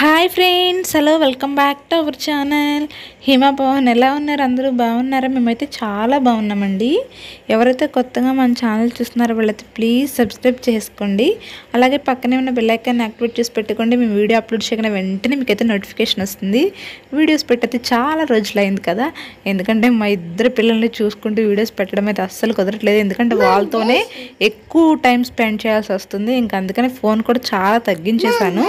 hi friends hello welcome back to our channel Hima Pavan ఎలా ఉన్నారు అందరూ బాగున్నారా మేమైతే చాలా బాగున్నామండి ఎవరైతే కొత్తగా మన ఛానల్ చూస్తున్నారో వాళ్ళైతే ప్లీజ్ సబ్స్క్రైబ్ చేసుకోండి అలాగే పక్కనే ఉన్న బెల్ ఐకాన్ యాక్టివేట్ చేసి పెట్టుకోండి మేము వీడియో అప్లోడ్ చేయగానే వెంటనే మీకైతే నోటిఫికేషన్ వస్తుంది వీడియోస్ పెట్టయితే చాలా రోజులు అయింది కదా ఎందుకంటే మా ఇద్దరు పిల్లల్ని చూసుకుంటూ వీడియోస్ పెట్టడం అయితే అస్సలు కుదరట్లేదు ఎందుకంటే వాళ్ళతోనే ఎక్కువ టైం స్పెండ్ చేయాల్సి వస్తుంది ఇంకా అందుకని ఫోన్ కూడా చాలా తగ్గించేశాను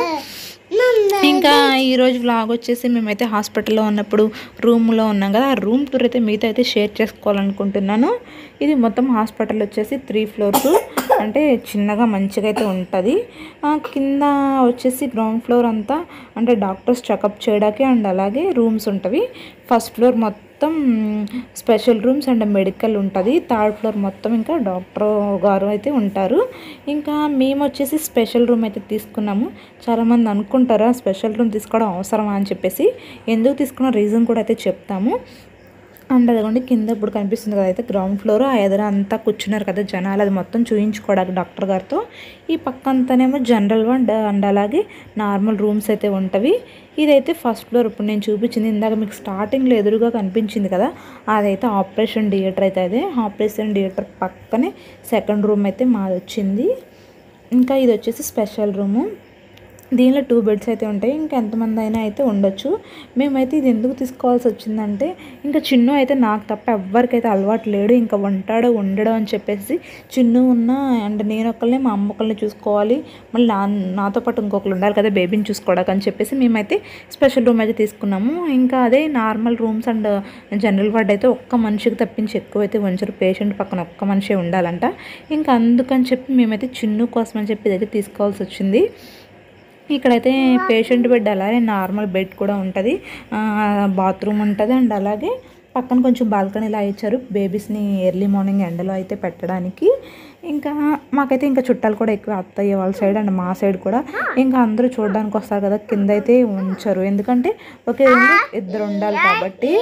ఇంకా ఈరోజు వ్లాగ్ వచ్చేసి మేమైతే హాస్పిటల్లో ఉన్నప్పుడు రూమ్లో ఉన్నాం కదా ఆ రూమ్ టూర్ అయితే మీతో అయితే షేర్ చేసుకోవాలనుకుంటున్నాను ఇది మొత్తం హాస్పిటల్ వచ్చేసి త్రీ ఫ్లోర్స్ అంటే చిన్నగా మంచిగా అయితే ఉంటుంది ఆ, కింద వచ్చేసి గ్రౌండ్ ఫ్లోర్ అంతా అంటే డాక్టర్స్ చెకప్ చేయడానికి అండ్ అలాగే రూమ్స్ ఉంటవి ఫస్ట్ ఫ్లోర్ మొత్తం స్పెషల్ రూమ్స్ అండ్ మెడికల్ ఉంటుంది థర్డ్ ఫ్లోర్ మొత్తం ఇంకా డాక్టర్ గారు అయితే ఉంటారు ఇంకా మేము వచ్చేసి స్పెషల్ రూమ్ అయితే తీసుకున్నాము చాలామంది అనుకుంటారా స్పెషల్ రూమ్ తీసుకోవడం అవసరమా అని చెప్పేసి ఎందుకు తీసుకున్న రీజన్ కూడా అయితే చెప్తాము అండ్ అదిగోండి కింద ఇప్పుడు కనిపిస్తుంది కదా అయితే గ్రౌండ్ ఫ్లోర్ ఆ ఎదురు అంతా కూర్చున్నారు కదా జనాలు అది మొత్తం చూయించుకోవడానికి డాక్టర్ గారితో ఈ పక్క అంతానేమో జనరల్ వన్ అండ్ అలాగే నార్మల్ రూమ్స్ అయితే ఉంటవి ఇదైతే ఫస్ట్ ఫ్లోర్ ఇప్పుడు నేను చూపించింది ఇందాక మీకు స్టార్టింగ్లో ఎదురుగా కనిపించింది కదా అదైతే ఆపరేషన్ థియేటర్ అయితే అదే ఆపరేషన్ థియేటర్ పక్కనే సెకండ్ రూమ్ అయితే మాది వచ్చింది ఇంకా ఇది వచ్చేసి స్పెషల్ రూము దీనిలో టూ బెడ్స్ అయితే ఉంటాయి ఇంకా ఎంతమంది అయినా అయితే ఉండొచ్చు మేమైతే ఇది ఎందుకు తీసుకోవాల్సి వచ్చిందంటే ఇంకా చిన్ను అయితే నాకు తప్ప ఎవ్వరికైతే అలవాటు లేడు ఇంకా ఉంటాడో ఉండడో అని చెప్పేసి చిన్ను ఉన్న అండ్ నేను ఒకళ్ళని మా అమ్మ ఒకళ్ళని చూసుకోవాలి మళ్ళీ నా నాతో పాటు ఇంకొకరు ఉండాలి కదా బేబీని చూసుకోవడానికి అని చెప్పేసి మేమైతే స్పెషల్ రూమ్ అయితే తీసుకున్నాము ఇంకా అదే normal rooms and general ward అయితే ఒక్క మనిషికి తప్పించి ఎక్కువ అయితే ఉంచరు పేషెంట్ పక్కన ఒక్క మనిషి ఉండాలంట ఇంకా అందుకని చెప్పి మేమైతే చిన్ను కోసం అని చెప్పి ఇదైతే తీసుకోవాల్సి వచ్చింది ఇక్కడైతే పేషెంట్ బెడ్ అలాగే నార్మల్ బెడ్ కూడా ఉంటుంది బాత్రూమ్ ఉంటుంది అండ్ అలాగే పక్కన కొంచెం బాల్కనీ ఇలా ఇచ్చారు బేబీస్ని ఎర్లీ మార్నింగ్ ఎండలో అయితే పెట్టడానికి ఇంకా మాకైతే ఇంకా చుట్టాలు కూడా ఎక్కువ అత్తయ్య వాళ్ళ సైడ్ అండ్ మా సైడ్ కూడా ఇంకా అందరూ చూడడానికి వస్తారు కదా కింద అయితే ఉంచరు ఎందుకంటే ఒకే రూమ్లో ఇద్దరు ఉండాలి కాబట్టి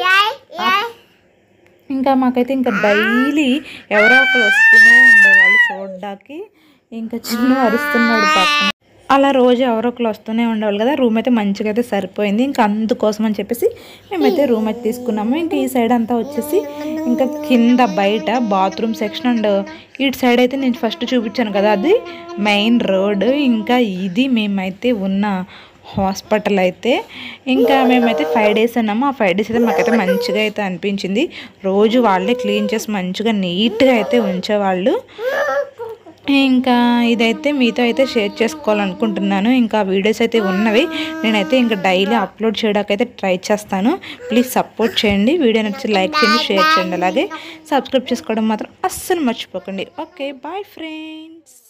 ఇంకా మాకైతే ఇంకా డైలీ ఎవరో ఒకరు వస్తూనే ఉండేవాళ్ళు చూడడానికి ఇంకా చిన్న అరుస్తున్నాడు పక్కన అలా రోజు ఎవరో ఒకరు వస్తూనే ఉండేవాళ్ళు కదా రూమ్ అయితే మంచిగా అయితే సరిపోయింది ఇంకా అందుకోసం అని చెప్పేసి మేమైతే రూమ్ అయితే తీసుకున్నాము ఇంకా ఈ సైడ్ అంతా వచ్చేసి ఇంకా కింద బయట బాత్రూమ్ సెక్షన్ అండ్ ఇటు సైడ్ అయితే నేను ఫస్ట్ చూపించాను కదా అది మెయిన్ రోడ్ ఇంకా ఇది మేమైతే ఉన్న హాస్పిటల్ అయితే ఇంకా మేమైతే ఫైవ్ డేస్ అన్నాము ఆ ఫైవ్ డేస్ అయితే మాకైతే మంచిగా అయితే అనిపించింది రోజు వాళ్ళే క్లీన్ చేసి మంచిగా నీట్గా అయితే ఉంచేవాళ్ళు ఇంకా ఇదైతే మీతో అయితే షేర్ చేసుకోవాలనుకుంటున్నాను ఇంకా వీడియోస్ అయితే ఉన్నవి నేనైతే ఇంకా డైలీ అప్లోడ్ చేయడానికి అయితే ట్రై చేస్తాను ప్లీజ్ సపోర్ట్ చేయండి వీడియో నచ్చి లైక్ చేయండి షేర్ చేయండి అలాగే సబ్స్క్రైబ్ చేసుకోవడం మాత్రం అస్సలు మర్చిపోకండి ఓకే బాయ్ ఫ్రెండ్స్